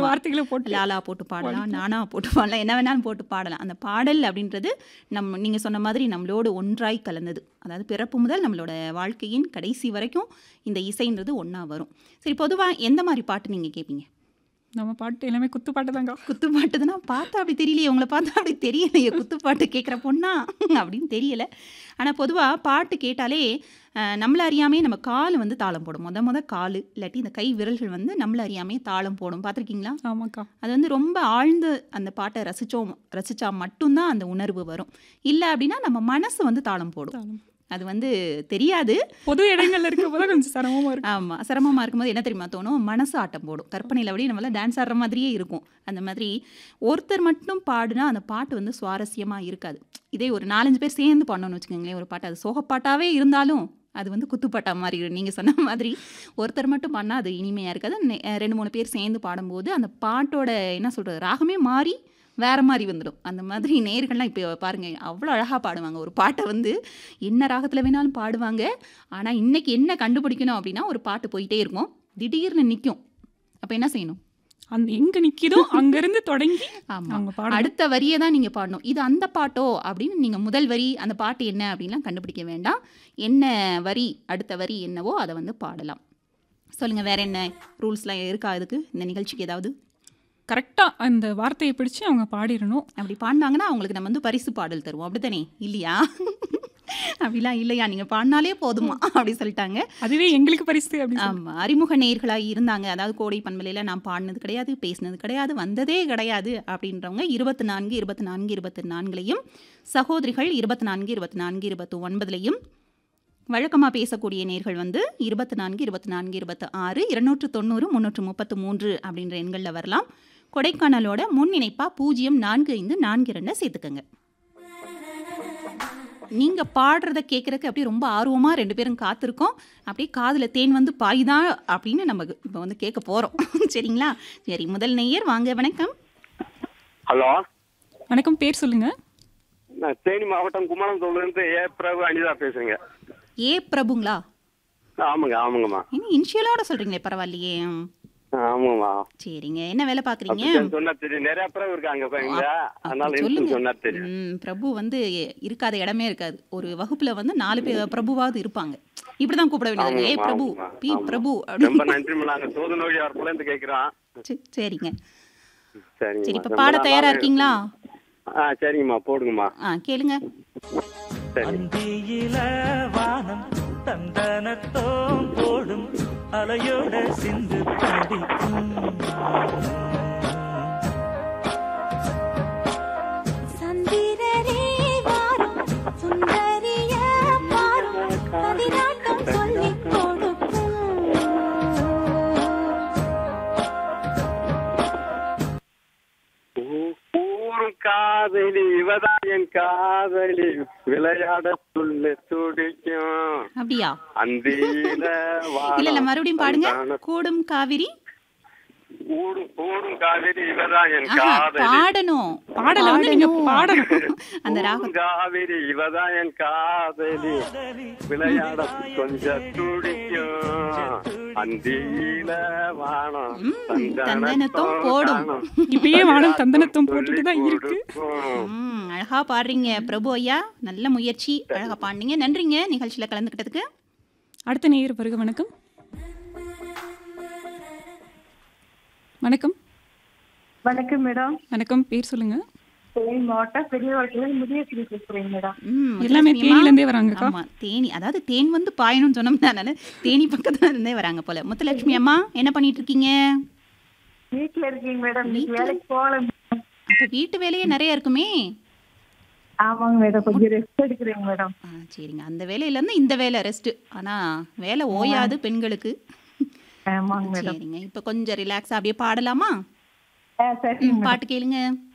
ஆமா. வார்த்தைகளை போட்டு லாலா போட்டு பாடலாம் நானா போட்டு பாடலாம் என்ன வேணாலும் போட்டு பாடலாம் அந்த பாடல் அப்படின்றது நம்ம நீங்கள் சொன்ன மாதிரி நம்மளோடு ஒன்றாய் கலந்தது அதாவது பிறப்பு முதல் நம்மளோட வாழ்க்கையின் கடைசி வரைக்கும் இந்த இசைன்றது ஒன்றா வரும் சரி பொதுவாக எந்த மாதிரி பாட்டு நீங்கள் கேட்பீங்க நம்ம பாட்டு எல்லாமே குத்து பாட்டு தாங்க குத்து பாட்டுதுன்னா பார்த்தா அப்படி தெரியலையே உங்களை பார்த்தா அப்படி தெரியலையே குத்து பாட்டு கேட்குற பொண்ணா அப்படின்னு தெரியல ஆனால் பொதுவாக பாட்டு கேட்டாலே அஹ், நம்மள அறியாமே நம்ம கால் வந்து தாளம் போடும் முத முத கால் இல்லாட்டி இந்த கை விரல்கள் வந்து நம்மள அறியாமே தாளம் போடும் பார்த்துருக்கீங்களா ஆமாக்கா அது வந்து ரொம்ப ஆழ்ந்து அந்த பாட்டை ரசித்தோம் ரசித்தா மட்டும்தான் அந்த உணர்வு வரும் இல்லை அப்படின்னா நம்ம மனசு வந்து தாளம் போடும் தாளம். அது வந்து தெரியாது பொது இடங்கள்ல இருக்க போது கொஞ்சம் சிரமமா இருக்கு ஆமாம் சிரமமாக இருக்கும்போது என்ன தெரியுமா தோணும் மனசு ஆட்டம் போடும் கற்பனையில் அப்படியே நம்மள டான்ஸ் ஆடுற மாதிரியே இருக்கும் அந்த மாதிரி ஒருத்தர் மட்டும் பாடுனா அந்த பாட்டு வந்து சுவாரஸ்யமாக இருக்காது இதே ஒரு நாலஞ்சு பேர் சேர்ந்து பண்ணணும்னு வச்சுக்கோங்களேன் ஒரு பாட்டு அது சோகப்பாட்டாவே இருந்தாலும் அது வந்து குத்துப்பாட்டா மாதிரி நீங்கள் சொன்ன மாதிரி ஒருத்தர் மட்டும் பண்ணால் அது இனிமையாக இருக்காது நெ- ரெண்டு மூணு பேர் சேர்ந்து பாடும்போது அந்த பாட்டோட என்ன சொல்கிறது ராகமே மாறி வேற மாதிரி வந்துடும் அந்த மாதிரி நேர்கள்லாம் இப்போ பாருங்க அவ்வளோ அழகாக பாடுவாங்க ஒரு பாட்டை வந்து என்ன ராகத்தில் வேணாலும் பாடுவாங்க ஆனால் இன்னைக்கு என்ன கண்டுபிடிக்கணும் அப்படின்னா ஒரு பாட்டு போயிட்டே இருக்கும் திடீர்னு நிற்கும் அப்போ என்ன செய்யணும் அந்த எங்க நிக்கிதோ அங்க இருந்து தொடங்கி ஆமாம் அவங்க பாட அடுத்த வரியை தான் நீங்கள் பாடணும் இது அந்த பாட்டோ அப்படின்னு நீங்கள் முதல் வரி அந்த பாட்டு என்ன அப்படின்லாம் கண்டுபிடிக்க வேண்டாம் என்ன வரி அடுத்த வரி என்னவோ அதை வந்து பாடலாம் சொல்லுங்கள் வேற என்ன ரூல்ஸ்லாம் இருக்கா அதுக்கு இந்த நிகழ்ச்சிக்கு ஏதாவது கரெக்டா அந்த வார்த்தையை பிடிச்சு அவங்க பாடிடணும் அப்படி பாடினாங்கன்னா அவங்களுக்கு நம்ம வந்து பரிசு பாடல் தருவோம் அப்படித்தானே இல்லையா அப்படிலாம் இல்லையா நீங்கள் பாடினாலே போதுமா அப்படி சொல்லிட்டாங்க அதுவே எங்களுக்கு பரிசு அப்படின்னு ஆமாம் அறிமுக நேர்களாக இருந்தாங்க அதாவது கோடை பண்பலையில் நான் பாடினது கிடையாது பேசினது கிடையாது வந்ததே கிடையாது அப்படின்றவங்க இருபத்தி நான்கு இருபத்தி நான்கு இருபத்தி நான்குலையும் சகோதரிகள் இருபத்தி நான்கு இருபத்தி நான்கு இருபத்தி ஒன்பதுலையும் வழக்கமாக பேசக்கூடிய நேர்கள் வந்து இருபத்தி நான்கு இருபத்தி நான்கு இருபத்தி ஆறு இருநூற்று தொண்ணூறு முந்நூற்று முப்பத்து மூன்று அப்படின்ற எண்களில் வரலாம் கொடைக்கானலோட முன்னிணைப்பாக பூஜ்ஜியம் நான்கு ஐந்து நான்கு ரெண்டை சேர்த்துக்கங்க நீங்கள் பாடுறத கேட்குறக்கு அப்படியே ரொம்ப ஆர்வமாக ரெண்டு பேரும் காத்திருக்கோம் அப்படியே காதில் தேன் வந்து பாய்தான் அப்படின்னு நம்ம இப்போ வந்து கேட்க போகிறோம் சரிங்களா சரி முதல் நேயர் வாங்க வணக்கம் ஹலோ வணக்கம் பேர் சொல்லுங்க நான் தேனி மாவட்டம் குமரந்தூர்லேருந்து ஏ பிரபு அனிதா பேசுறேங்க ஏ பிரபுங்களா ஆமாங்க ஆமாங்கம்மா என்ன இனிஷியலோட சொல்கிறீங்களே பரவாயில்லையே ஆமாங்கம்மா சரிங்க என்ன வேலை பார்க்குறீங்க அப்படித்தான் சொன்னா தெரியும் நிறைய பிரபு இருக்காங்க இப்ப இங்க அதனால எனக்கு சொன்னா தெரியும் ம், பிரபு வந்து இருக்காத இடமே இருக்காது ஒரு வகுப்புல வந்து நாலு பேர் பிரபுவாவது இருப்பாங்க இப்படிதான் கூப்பிட வேண்டியது ஏ ஆமாம்மா, பிரபு ஆமாம்மா, பி ஆமா. பிரபு ரொம்ப அப்படி நன்றிம்மா நாங்க சோது நோய் வரப்புல இருந்து கேக்குறோம் சரி, சரிங்க சரிங்கம்மா சரி இப்ப ரொம்ப பாட நாளா தயாரா வேணும். இருக்கீங்களா ஆ சரிங்கம்மா போடுங்கம்மா ஆ கேளுங்க சரி அந்தியில வானம் தந்தனத்தோம் போடும் அலையோட சிந்து படிக்கும் சந்திரரே வாரும் சுந்தரிய பாரும் பதினாட்டம் சொல்லிக் கொடுக்கும் ஊரு காதலி இவதான் என் காதலி விளையாட சொல்லு துடிக்கும் அப்படியா அந்தியில இல்ல இல்ல வானம் மறுபடியும் பாடுங்க தந்தான- கூடும் காவிரி ஊரும் ஊரும் காதலி இவதான் என் ஆஹா காதலி பாடணும் பாடலை வந்து நீங்க பாடணும் அந்த ராகம் ஊரும் காவிரி இவதான் என் காதலி விளையாட கொஞ்சம் துடிக்கும் அந்தியில வானம் ம், தந்தனத்தும் போடும். இப்பயே வானம் தந்தனத்தும் போட்டுட்டு தான் இருக்கு. ம் அழகா பாடுறீங்க பிரபு ஐயா நல்ல முயற்சி அழகா பாடுனீங்க நன்றிங்க நிகழ்ச்சியில கலந்துக்கிட்டதுக்கு அடுத்த நேயர் வருக வணக்கம் வணக்கம் வணக்கம் மேடம் வணக்கம் பேர் சொல்லுங்க தேனி மாவட்டம் பெரிய வாழ்க்கையில் முதியசிரி பேசுறேங்க மேடம் ம் எல்லாமே முத்துலட்சுமி தேனில அம்மா. இருந்தே வராங்கக்கா ஆமா தேனி அதாவது தேன் வந்து பாயணும்னு சொன்னோம்னா நான் தேனி பக்கத்துல இருந்தே வராங்க போல முத்துலட்சுமி அம்மா என்ன பண்ணிட்டு இருக்கீங்க வீட்டுல இருக்கீங்க மேடம் இன்னைக்கு வேலைக்கு போகல அப்ப வீட்டு வேலையே நிறைய இருக்குமே ஆமாங்க மேடம் கொஞ்சம் ரெஸ்ட் எடுக்கிறேங்க மேடம் ஆ, சரிங்க அந்த வேலையில இருந்து இந்த வேலை ரெஸ்ட் ஆனா வேலை ஓயாது பெண்களுக்கு ஆமாங்க மேடம் சரிங்க இப்ப கொஞ்சம் ரிலாக்ஸா அப்படியே பாடலாமா ஆ சரிங்க ம், பாட்டு கேளுங்க